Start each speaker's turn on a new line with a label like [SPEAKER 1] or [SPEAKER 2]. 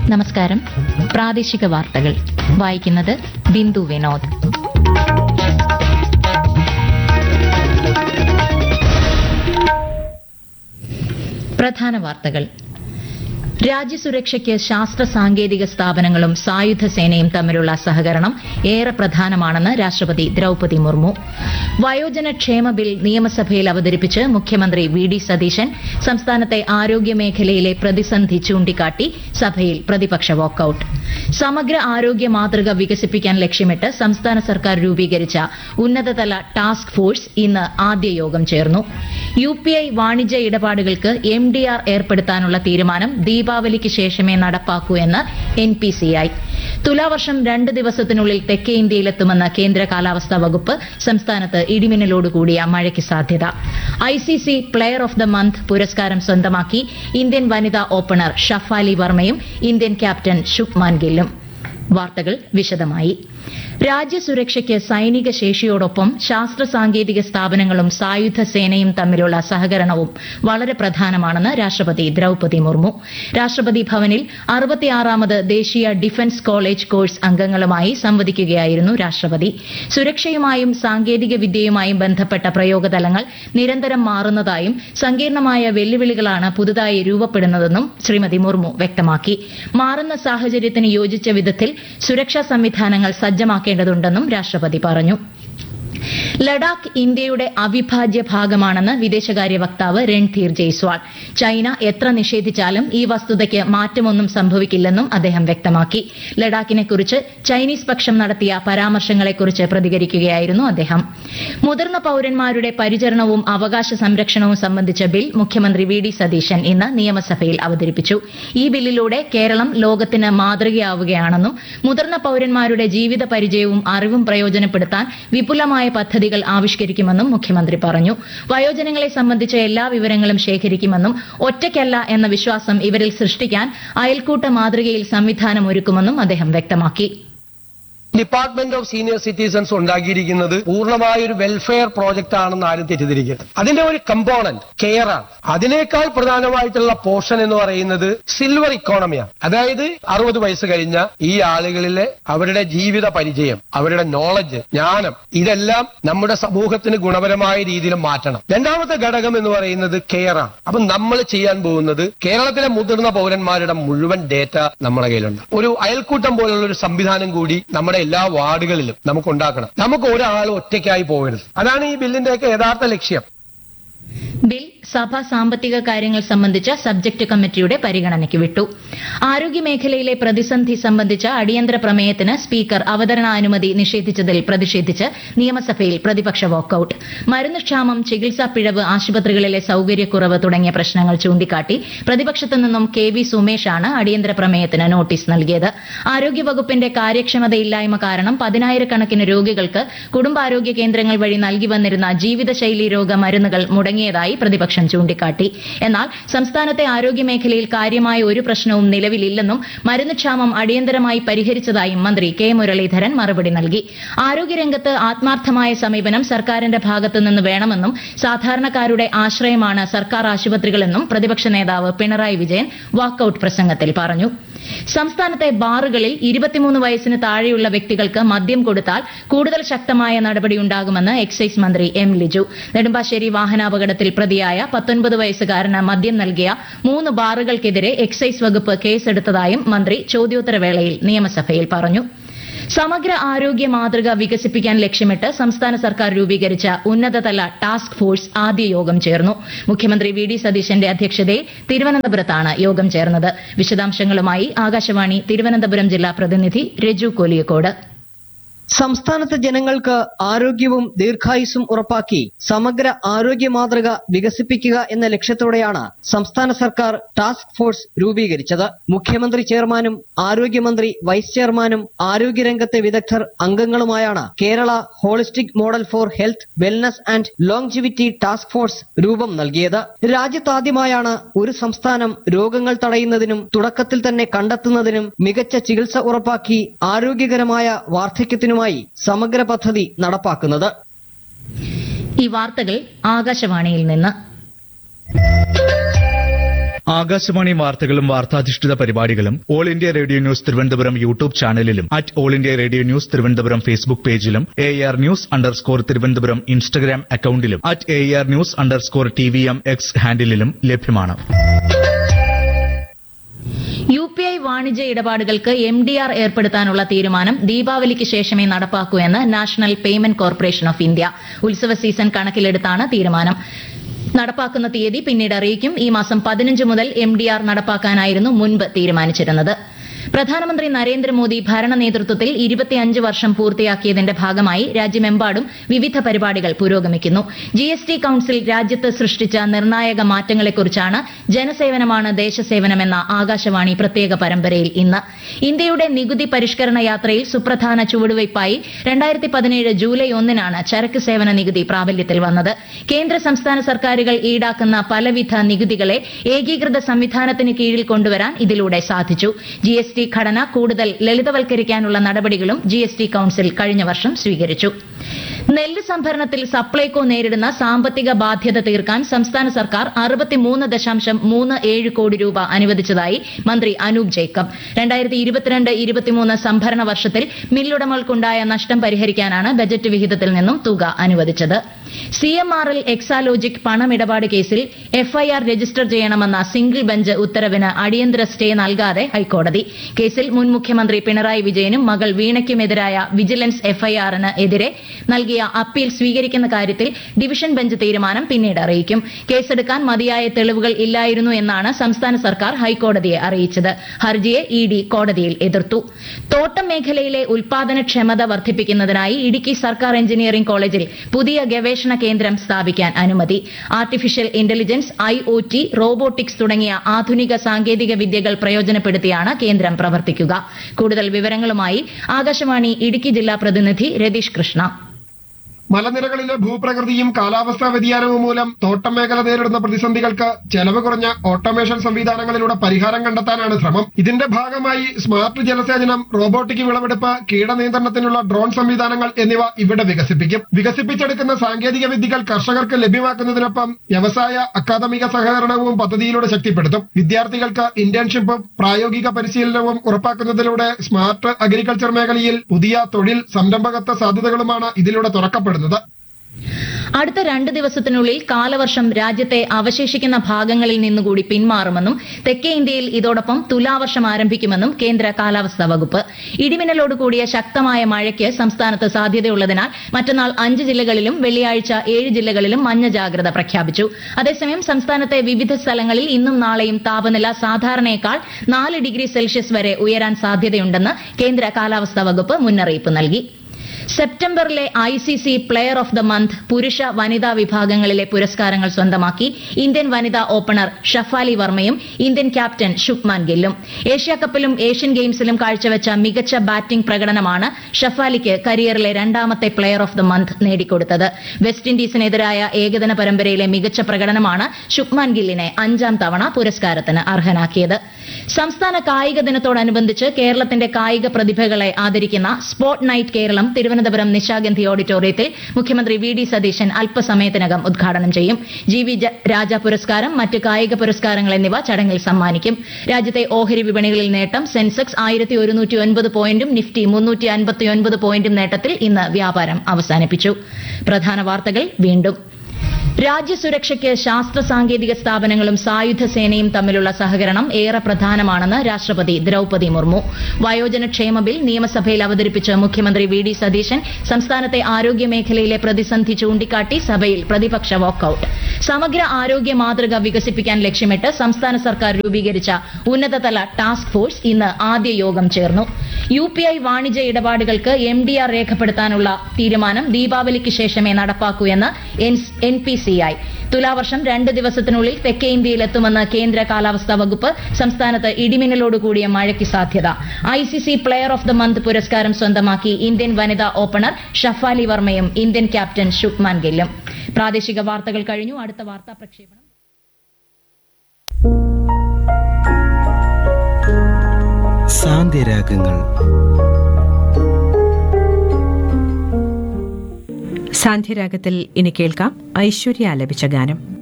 [SPEAKER 1] നമസ്കാരം പ്രാദേശിക വാർത്തകൾ വായിക്കുന്നത് ബിന്ദു വിനോദ് പ്രധാന വാർത്തകൾ രാജ്യസുരക്ഷയ്ക്ക് ശാസ്ത്ര സാങ്കേതിക സ്ഥാപനങ്ങളും സായുധ സേനയും തമ്മിലുള്ള സഹകരണം ഏറെ പ്രധാനമാണെന്ന് രാഷ്ട്രപതി ദ്രൌപതി മുർമു വയോജന ക്ഷേമ ബിൽ നിയമസഭയിൽ അവതരിപ്പിച്ച് മുഖ്യമന്ത്രി വി ഡി സതീശൻ സംസ്ഥാനത്തെ ആരോഗ്യ മേഖലയിലെ പ്രതിസന്ധി ചൂണ്ടിക്കാട്ടി സഭയിൽ പ്രതിപക്ഷ വാക്കൌട്ട് സമഗ്ര ആരോഗ്യ മാതൃക വികസിപ്പിക്കാൻ ലക്ഷ്യമിട്ട് സംസ്ഥാന സർക്കാർ രൂപീകരിച്ച ഉന്നതതല ടാസ്ക് ഫോഴ്സ് ഇന്ന് ആദ്യ യോഗം ചേർന്നു യു പി ഐ വാണിജ്യ ഇടപാടുകൾക്ക് എം ഡി ആർ ഏർപ്പെടുത്താനുള്ള തീരുമാനം ദീപാവലിക്ക് ശേഷമേ നടപ്പാക്കൂ എന്ന് എൻ പി സി ഐ തുലാവർഷം രണ്ട് ദിവസത്തിനുള്ളിൽ തെക്കേ ഇന്ത്യയിലെത്തുമെന്ന് കേന്ദ്ര കാലാവസ്ഥാ വകുപ്പ് സംസ്ഥാനത്ത് ഇടിമിന്നലോടുകൂടിയ മഴയ്ക്ക് സാധ്യത I C C player of the month പുരസ്കാരം സ്വന്തമാക്കി ഇന്ത്യൻ വനിതാ ഓപ്പണർ ഷഫാലി വർമ്മയും ഇന്ത്യൻ ക്യാപ്റ്റൻ ശുഭ്മാൻ ഗില്ലും വാർത്തകൾ വിശദമായി രാജ്യസുരക്ഷയ്ക്ക് സൈനിക ശേഷിയോടൊപ്പം ശാസ്ത്ര സാങ്കേതിക സ്ഥാപനങ്ങളും സായുധ സേനയും തമ്മിലുള്ള സഹകരണവും വളരെ പ്രധാനമാണെന്ന് രാഷ്ട്രപതി ദ്രൌപതി മുർമു രാഷ്ട്രപതി ഭവനിൽ അറുപത്തിയാറാമത് ദേശീയ ഡിഫൻസ് കോളേജ് കോഴ്സ് അംഗങ്ങളുമായി സംവദിക്കുകയായിരുന്നു രാഷ്ട്രപതി സുരക്ഷയുമായും സാങ്കേതിക വിദ്യയുമായും ബന്ധപ്പെട്ട പ്രയോഗതലങ്ങൾ നിരന്തരം മാറുന്നതായും സങ്കീർണമായ വെല്ലുവിളികളാണ് പുതുതായി രൂപപ്പെടുന്നതെന്നും ശ്രീമതി മുർമു വ്യക്തമാക്കി മാറുന്ന സാഹചര്യത്തിന് യോജിച്ച വിധത്തിൽ സുരക്ഷാ സംവിധാനങ്ങൾ സജ്ജമാക്കേണ്ടതുണ്ടെന്നും രാഷ്ട്രപതി പറഞ്ഞു ലഡാക്ക് ഇന്ത്യയുടെ അവിഭാജ്യ ഭാഗമാണെന്ന് വിദേശകാര്യ വക്താവ് രൺധീർ ജയ്സ്വാൾ ചൈന എത്ര നിഷേധിച്ചാലും ഈ വസ്തുതയ്ക്ക് മാറ്റമൊന്നും സംഭവിക്കില്ലെന്നും അദ്ദേഹം വ്യക്തമാക്കി ലഡാക്കിനെക്കുറിച്ച് ചൈനീസ് പക്ഷം നടത്തിയ പരാമർശങ്ങളെക്കുറിച്ച് പ്രതികരിക്കുകയായിരുന്നു അദ്ദേഹം മുതിർന്ന പൌരന്മാരുടെ പരിചരണവും അവകാശ സംരക്ഷണവും സംബന്ധിച്ച ബിൽ മുഖ്യമന്ത്രി വി ഡി സതീശൻ ഇന്ന് നിയമസഭയിൽ അവതരിപ്പിച്ചു ഈ ബില്ലിലൂടെ കേരളം ലോകത്തിന് മാതൃകയാവുകയാണെന്നും മുതിർന്ന പൌരന്മാരുടെ ജീവിത പരിചയവും അറിവും പ്രയോജനപ്പെടുത്താൻ വിപുലമായ പദ്ധതികൾ ആവിഷ്കരിക്കുമെന്നും മുഖ്യമന്ത്രി പറഞ്ഞു വയോജനങ്ങളെ സംബന്ധിച്ച എല്ലാ വിവരങ്ങളും ശേഖരിക്കുമെന്നും ഒറ്റയ്ക്കല്ല എന്ന വിശ്വാസം ഇവരിൽ സൃഷ്ടിക്കാൻ അയൽക്കൂട്ട മാതൃകയിൽ സംവിധാനം ഒരുക്കുമെന്നും അദ്ദേഹം വ്യക്തമാക്കി
[SPEAKER 2] ഡിപ്പാർട്ട്മെന്റ് ഓഫ് സീനിയർ സിറ്റിസൺസ് ഉണ്ടാക്കിയിരിക്കുന്നത് പൂർണ്ണമായ ഒരു വെൽഫെയർ പ്രോജക്റ്റ് ആണെന്ന് ആരും തെറ്റിദ്ധരിക്കരുത് അതിന്റെ ഒരു കമ്പോണന്റ് കെയർ ആണ് അതിനേക്കാൾ പ്രധാനമായിട്ടുള്ള പോർഷൻ എന്ന് പറയുന്നത് സിൽവർ ഇക്കോണമിയാണ് അതായത് അറുപത് വയസ്സ് കഴിഞ്ഞ ഈ ആളുകളിലെ അവരുടെ ജീവിത പരിചയം അവരുടെ നോളജ് ജ്ഞാനം ഇതെല്ലാം നമ്മുടെ സമൂഹത്തിന് ഗുണപരമായ രീതിയിൽ മാറ്റണം രണ്ടാമത്തെ ഘടകം എന്ന് പറയുന്നത് കെയർ ആണ് അപ്പൊ നമ്മൾ ചെയ്യാൻ പോകുന്നത് കേരളത്തിലെ മുതിർന്ന പൗരന്മാരുടെ മുഴുവൻ ഡേറ്റ നമ്മുടെ കയ്യിലുണ്ട് ഒരു അയൽക്കൂട്ടം പോലുള്ള ഒരു സംവിധാനം കൂടി നമ്മുടെ എല്ലാ വാർഡുകളിലും നമുക്ക് ഉണ്ടാക്കണം നമുക്ക് ഒരാൾ ഒറ്റയ്ക്കായി പോകരുത് അതാണ് ഈ ബില്ലിന്റെയൊക്കെ യഥാർത്ഥ ലക്ഷ്യം
[SPEAKER 1] ബിൽ സഭ സാമ്പത്തിക കാര്യങ്ങൾ സംബന്ധിച്ച സബ്ജക്ട് കമ്മിറ്റിയുടെ പരിഗണനയ്ക്ക് വിട്ടു ആരോഗ്യമേഖലയിലെ പ്രതിസന്ധി സംബന്ധിച്ച അടിയന്തര പ്രമേയത്തിന് സ്പീക്കർ അവതരണാനുമതി നിഷേധിച്ചതിൽ പ്രതിഷേധിച്ച് നിയമസഭയിൽ പ്രതിപക്ഷ വാക്കൌട്ട് മരുന്ന് ക്ഷാമം ചികിത്സാ പിഴവ് ആശുപത്രികളിലെ സൌകര്യക്കുറവ് തുടങ്ങിയ പ്രശ്നങ്ങൾ ചൂണ്ടിക്കാട്ടി പ്രതിപക്ഷത്തു നിന്നും കെ വി സുമേഷാണ് അടിയന്തര പ്രമേയത്തിന് നോട്ടീസ് നൽകിയത് ആരോഗ്യവകുപ്പിന്റെ കാര്യക്ഷമതയില്ലായ്മ കാരണം പതിനായിരക്കണക്കിന് രോഗികൾക്ക് കുടുംബാരോഗ്യ കേന്ദ്രങ്ങൾ വഴി നൽകി വന്നിരുന്ന ജീവിതശൈലി രോഗ മരുന്നുകൾ മുടങ്ങിയതായി പ്രതിപക്ഷം ചൂണ്ടിക്കാട്ടി എന്നാൽ സംസ്ഥാനത്തെ ആരോഗ്യമേഖലയിൽ കാര്യമായ ഒരു പ്രശ്നവും നിലവിലില്ലെന്നും മരുന്നുക്ഷാമം അടിയന്തരമായി പരിഹരിച്ചതായും മന്ത്രി കെ മുരളീധരൻ മറുപടി നൽകി ആരോഗ്യരംഗത്ത് ആത്മാർത്ഥമായ സമീപനം സർക്കാരിന്റെ ഭാഗത്തുനിന്ന് വേണമെന്നും സാധാരണക്കാരുടെ ആശ്രയമാണ് സർക്കാർ ആശുപത്രികളെന്നും പ്രതിപക്ഷ നേതാവ് പിണറായി വിജയൻ വാക്കൌട്ട് പ്രസംഗത്തിൽ പറഞ്ഞു സംസ്ഥാനത്തെ ബാറുകളിൽ ഇരുപത്തിമൂന്ന് വയസ്സിന് താഴെയുള്ള വ്യക്തികൾക്ക് മദ്യം കൊടുത്താൽ കൂടുതൽ ശക്തമായ നടപടിയുണ്ടാകുമെന്ന് എക്സൈസ് മന്ത്രി എം ലിജു നെടുമ്പാശ്ശേരി വാഹനാപകടത്തിൽ പ്രതിയായ പത്തൊൻപത് വയസ്സുകാരന് മദ്യം നൽകിയ മൂന്ന് ബാറുകൾക്കെതിരെ എക്സൈസ് വകുപ്പ് കേസെടുത്തതായും മന്ത്രി ചോദ്യോത്തരവേളയിൽ നിയമസഭയിൽ പറഞ്ഞു സമഗ്ര ആരോഗ്യ മാതൃക വികസിപ്പിക്കാൻ ലക്ഷ്യമിട്ട് സംസ്ഥാന സർക്കാർ രൂപീകരിച്ച ഉന്നതതല ടാസ്ക് ഫോഴ്സ് ആദ്യ യോഗം ചേർന്നു മുഖ്യമന്ത്രി വി ഡി സതീശന്റെ അധ്യക്ഷതയിൽ തിരുവനന്തപുരത്താണ് യോഗം ചേർന്നത് വിശദാംശങ്ങളുമായി ആകാശവാണി തിരുവനന്തപുരം ജില്ലാ പ്രതിനിധി രജു കോലിയക്കോട്
[SPEAKER 3] സംസ്ഥാനത്തെ ജനങ്ങൾക്ക് ആരോഗ്യവും ദീർഘായുസ്സും ഉറപ്പാക്കി സമഗ്ര ആരോഗ്യ മാതൃക വികസിപ്പിക്കുക എന്ന ലക്ഷ്യത്തോടെയാണ് സംസ്ഥാന സർക്കാർ ടാസ്ക് ഫോഴ്സ് രൂപീകരിച്ചത് മുഖ്യമന്ത്രി ചെയർമാനും ആരോഗ്യമന്ത്രി വൈസ് ചെയർമാനും ആരോഗ്യരംഗത്തെ വിദഗ്ധർ അംഗങ്ങളുമായാണ് Kerala holistic model for health wellness and longevity task force രൂപം നൽകിയത് രാജ്യത്താദ്യമായാണ് ഒരു സംസ്ഥാനം രോഗങ്ങൾ തടയുന്നതിനും തുടക്കത്തിൽ തന്നെ കണ്ടെത്തുന്നതിനും മികച്ച ചികിത്സ ഉറപ്പാക്കി ആരോഗ്യകരമായ വാർദ്ധക്യത്തിനുമായി സമഗ്ര പദ്ധതി നടപ്പാക്കുന്നത്
[SPEAKER 1] ഈ വാർത്തകൾ ആകാശവാണിയിൽ നിന്ന്
[SPEAKER 4] ആകാശവാണി വാർത്തകളും വാർത്താധിഷ്ഠിത പരിപാടികളും all India radio news Thiruvananthapuram YouTube ചാനലിലും at all India radio news Thiruvananthapuram Facebook പേജിലും A R news underscore Thiruvananthapuram Instagram അക്കൌണ്ടിലും at A R news underscore T V M X ഹാൻഡിലും ലഭ്യമാണ്
[SPEAKER 1] യു പി ഐ വാണിജ്യ ഇടപാടുകൾക്ക് എം ഡി ആർ ഏർപ്പെടുത്താനുള്ള തീരുമാനം ദീപാവലിക്ക് ശേഷമേ നടപ്പാക്കൂ എന്ന് national payment corporation of India ഉത്സവ സീസൺ കണക്കിലെടുത്താണ് തീരുമാനം നടപ്പാക്കുന്ന തീയതി പിന്നീട് അറിയിക്കും ഈ മാസം പതിനഞ്ച് മുതൽ എം ഡി ആർ നടപ്പാക്കാനായിരുന്നു മുൻപ് തീരുമാനിച്ചിരുന്നത് പ്രധാനമന്ത്രി നരേന്ദ്രമോദി ഭരണ നേതൃത്വത്തിൽ ഇരുപത്തിയഞ്ച് വർഷം പൂർത്തിയാക്കിയതിന്റെ ഭാഗമായി രാജ്യമെമ്പാടും വിവിധ പരിപാടികൾ പുരോഗമിക്കുന്നു ജി എസ് ടി കൌൺസിൽ രാജ്യത്ത് സൃഷ്ടിച്ച നിർണായക മാറ്റങ്ങളെക്കുറിച്ചാണ് ജനസേവനമാണ് ദേശസേവനമെന്ന ആകാശവാണി പ്രത്യേക പരമ്പരയിൽ ഇന്ന് ഇന്ത്യയുടെ നികുതി പരിഷ്കരണ യാത്രയിൽ സുപ്രധാന ചുവടുവയ്പായി രണ്ടായിരത്തി പതിനേഴ് ജൂലൈ ഒന്നിനാണ് ചരക്ക് സേവന നികുതി പ്രാബല്യത്തിൽ വന്നത് കേന്ദ്ര സംസ്ഥാന സർക്കാരുകൾ ഈടാക്കുന്ന പലവിധ നികുതികളെ ഏകീകൃത സംവിധാനത്തിന് കീഴിൽ കൊണ്ടുവരാൻ ഇതിലൂടെ സാധിച്ചു ജി എസ് ടി ഘടന കൂടുതൽ ലളിതവൽക്കരിക്കാനുള്ള നടപടികളും ജി എസ് ടി കൌൺസിൽ കഴിഞ്ഞ വർഷം സ്വീകരിച്ചു നെല്ല് സംഭരണത്തിൽ സപ്ലൈകോ നേരിടുന്ന സാമ്പത്തിക ബാധ്യത തീർക്കാൻ സംസ്ഥാന സർക്കാർ അറുപത്തിമൂന്ന് ദശാംശം മൂന്ന് ഏഴ് കോടി രൂപ അനുവദിച്ചതായി മന്ത്രി അനൂപ് ജേക്കബ് രണ്ടായിരത്തി ഇരുപത്തിരണ്ട് ഇരുപത്തിമൂന്ന് സംഭരണ വർഷത്തിൽ മില്ലുടമകൾക്കുണ്ടായ നഷ്ടം പരിഹരിക്കാനാണ് ബജറ്റ് വിഹിതത്തിൽ നിന്നും തുക അനുവദിച്ചത് C M R L Exalogic പണമിടപാട് കേസിൽ എഫ്ഐആർ രജിസ്റ്റർ ചെയ്യണമെന്ന സിംഗിൾ ബെഞ്ച് ഉത്തരവിന് അടിയന്തര സ്റ്റേ നൽകാതെ ഹൈക്കോടതി കേസിൽ മുൻ മുഖ്യമന്ത്രി പിണറായി വിജയനും മകൾ വീണയ്ക്കുമെതിരായ വിജിലൻസ് എഫ്ഐആറിന് എതിരെ നൽകിയ അപ്പീൽ സ്വീകരിക്കുന്ന കാര്യത്തിൽ ഡിവിഷൻ ബെഞ്ച് തീരുമാനം പിന്നീട് അറിയിക്കും കേസെടുക്കാൻ മതിയായ തെളിവുകൾ ഇല്ലായിരുന്നു എന്നാണ് സംസ്ഥാന സർക്കാർ ഹൈക്കോടതിയെ അറിയിച്ചത് ഹർജിയെ ഇ ഡി കോടതിയിൽ എതിർത്തു തോട്ടം മേഖലയിലെ ഉൽപാദനക്ഷമത വർദ്ധിപ്പിക്കുന്നതിനായി ഇടുക്കി സർക്കാർ എഞ്ചിനീയറിംഗ് കോളേജിൽ പുതിയ ഗവേഷണ കേന്ദ്രം സ്ഥാപിക്കാൻ അനുമതി artificial intelligence I O T robotics തുടങ്ങിയ ആധുനിക സാങ്കേതിക വിദ്യകൾ പ്രയോജനപ്പെടുത്തിയാണ് കേന്ദ്രം പ്രവർത്തിക്കുക കൂടുതൽ വിവരങ്ങളുമായി ആകാശവാണി ഇടുക്കി ജില്ലാ പ്രതിനിധി രതീഷ് കൃഷ്ണ
[SPEAKER 5] മലനിരകളിലെ ഭൂപ്രകൃതിയും കാലാവസ്ഥാ വ്യതിയാനവും മൂലം തോട്ടം മേഖല നേരിടുന്ന പ്രതിസന്ധികൾക്ക് ചെലവ് കുറഞ്ഞ ഓട്ടോമേഷൻ സംവിധാനങ്ങളിലൂടെ പരിഹാരം കണ്ടെത്താനാണ് ശ്രമം ഇതിന്റെ ഭാഗമായി സ്മാർട്ട് ജലസേചനം റോബോട്ടിക് വിളവെടുപ്പ് കീടനിയന്ത്രണത്തിനുള്ള ഡ്രോൺ സംവിധാനങ്ങൾ എന്നിവ ഇവിടെ വികസിപ്പിക്കും വികസിപ്പിച്ചെടുക്കുന്ന സാങ്കേതിക വിദ്യകൾ കർഷകർക്ക് ലഭ്യമാക്കുന്നതിനൊപ്പം വ്യവസായ അക്കാദമിക സഹകരണവും പദ്ധതിയിലൂടെ ശക്തിപ്പെടുത്തും വിദ്യാർത്ഥികൾക്ക് ഇന്റേൺഷിപ്പും പ്രായോഗിക പരിശീലനവും ഉറപ്പാക്കുന്നതിലൂടെ സ്മാർട്ട് അഗ്രികൾച്ചർ മേഖലയിൽ പുതിയ തൊഴിൽ സംരംഭകത്വ സാധ്യതകളുമാണ് ഇതിലൂടെ തുറക്കപ്പെടുന്നത്
[SPEAKER 1] അടുത്ത രണ്ട് ദിവസത്തിനുള്ളിൽ കാലവർഷം രാജ്യത്തെ അവശേഷിക്കുന്ന ഭാഗങ്ങളിൽ നിന്നുകൂടി പിന്മാറുമെന്നും തെക്കേ ഇന്ത്യയിൽ ഇതോടൊപ്പം തുലാവർഷം ആരംഭിക്കുമെന്നും കേന്ദ്ര കാലാവസ്ഥാ വകുപ്പ് ഇടിമിന്നലോട് കൂടിയ ശക്തമായ മഴയ്ക്ക് സംസ്ഥാനത്ത് സാധ്യതയുള്ളതിനാൽ മറ്റന്നാൾ അഞ്ച് ജില്ലകളിലും വെള്ളിയാഴ്ച ഏഴ് ജില്ലകളിലും മഞ്ഞ ജാഗ്രത പ്രഖ്യാപിച്ചു അതേസമയം സംസ്ഥാനത്തെ വിവിധ സ്ഥലങ്ങളിൽ ഇന്നും നാളെയും താപനില സാധാരണയേക്കാൾ നാല് ഡിഗ്രി സെൽഷ്യസ് വരെ ഉയരാൻ സാധ്യതയുണ്ടെന്ന് കേന്ദ്ര കാലാവസ്ഥാ വകുപ്പ് മുന്നറിയിപ്പ് നൽകി സെപ്റ്റംബറിലെ I C C player of the month പുരുഷ വനിതാ വിഭാഗങ്ങളിലെ പുരസ്കാരങ്ങൾ സ്വന്തമാക്കി ഇന്ത്യൻ വനിതാ ഓപ്പണർ ഷഫാലി വർമ്മയും ഇന്ത്യൻ ക്യാപ്റ്റൻ ശുഭ്മാൻ ഗില്ലും ഏഷ്യാകപ്പിലും ഏഷ്യൻ ഗെയിംസിലും കാഴ്ചവെച്ച മികച്ച ബാറ്റിംഗ് പ്രകടനമാണ് ഷഫാലിക്ക് കരിയറിലെ രണ്ടാമത്തെ പ്ലെയർ ഓഫ് ദ മന്ത് നേടിക്കൊടുത്തത് വെസ്റ്റ് ഇൻഡീസിനെതിരായ ഏകദിന പരമ്പരയിലെ മികച്ച പ്രകടനമാണ് ശുഭ്മാൻ ഗില്ലിനെ അഞ്ചാം തവണ പുരസ്കാരത്തിന് അർഹനാക്കിയത് സംസ്ഥാന കായിക ദിനത്തോടനുബന്ധിച്ച് കേരളത്തിന്റെ കായിക പ്രതിഭകളെ ആദരിക്കുന്ന സ്പോർട്ട് നൈറ്റ് കേരളം തിരുവനന്തപുരം നിശാഗന്ധി ഓഡിറ്റോറിയത്തിൽ മുഖ്യമന്ത്രി വി ഡി സതീശൻ അല്പസമയത്തിനകം ഉദ്ഘാടനം ചെയ്യും ജി വി ജ- രാജ പുരസ്കാരം മറ്റ് കായിക പുരസ്കാരങ്ങൾ എന്നിവ ചടങ്ങിൽ സമ്മാനിക്കും രാജ്യത്തെ ഓഹരി വിപണികളിൽ നേട്ടം സെൻസെക്സ് ആയിരത്തി ഒരുന്നൂറ്റി ഒൻപത് പോയിന്റും നിഫ്റ്റി മുന്നൂറ്റി അൻപത്തി ഒൻപത് പോയിന്റും നേട്ടത്തിൽ ഇന്ന് വ്യാപാരം അവസാനിപ്പിച്ചു പ്രധാന വാർത്തകൾ വീണ്ടും രാജ്യസുരക്ഷയ്ക്ക് ശാസ്ത്ര സാങ്കേതിക സ്ഥാപനങ്ങളും സായുധ സേനയും തമ്മിലുള്ള സഹകരണം ഏറെ പ്രധാനമാണെന്ന് രാഷ്ട്രപതി ദ്രൌപതി മുർമു വയോജന ക്ഷേമ ബിൽ നിയമസഭയിൽ അവതരിപ്പിച്ച് മുഖ്യമന്ത്രി വി ഡി സതീശൻ സംസ്ഥാനത്തെ ആരോഗ്യ മേഖലയിലെ പ്രതിസന്ധി ചൂണ്ടിക്കാട്ടി സഭയിൽ പ്രതിപക്ഷ വാക്കൌട്ട് സമഗ്ര ആരോഗ്യ മാതൃക വികസിപ്പിക്കാൻ ലക്ഷ്യമിട്ട് സംസ്ഥാന സർക്കാർ രൂപീകരിച്ച ഉന്നതതല ടാസ്ക് ഫോഴ്സ് ഇന്ന് ആദ്യ യോഗം ചേർന്നു യു പി ഐ വാണിജ്യ ഇടപാടുകൾക്ക് എം ഡി ആർ രേഖപ്പെടുത്താനുള്ള തീരുമാനം ദീപാവലിക്ക് ശേഷമേ നടപ്പാക്കൂ എന്ന് എൻ പി സി ഐ തുലാവർഷം രണ്ട് ദിവസത്തിനുള്ളിൽ തെക്കേ ഇന്ത്യയിലെത്തുമെന്ന് കേന്ദ്ര കാലാവസ്ഥാ വകുപ്പ് സംസ്ഥാനത്ത് ഇടിമിന്നലോട് കൂടിയ മഴയ്ക്ക് സാധ്യത I C C player of the month പുരസ്കാരം സ്വന്തമാക്കി ഇന്ത്യൻ വനിതാ ഓപ്പണർ ഷഫാലി വർമ്മയും ഇന്ത്യൻ ക്യാപ്റ്റൻ ശുഭ്മാൻ ഗില്ലും പ്രാദേശിക വാർത്തകൾ കഴിഞ്ഞു അടുത്ത വാർത്താ പ്രക്ഷേപണം
[SPEAKER 6] സാന്ത്യരാഗങ്ങൾ
[SPEAKER 7] സാന്ധ്യരാഗത്തിൽ ഇനി കേൾക്കാം ഐശ്വര്യ ആലപിച്ച ഗാനം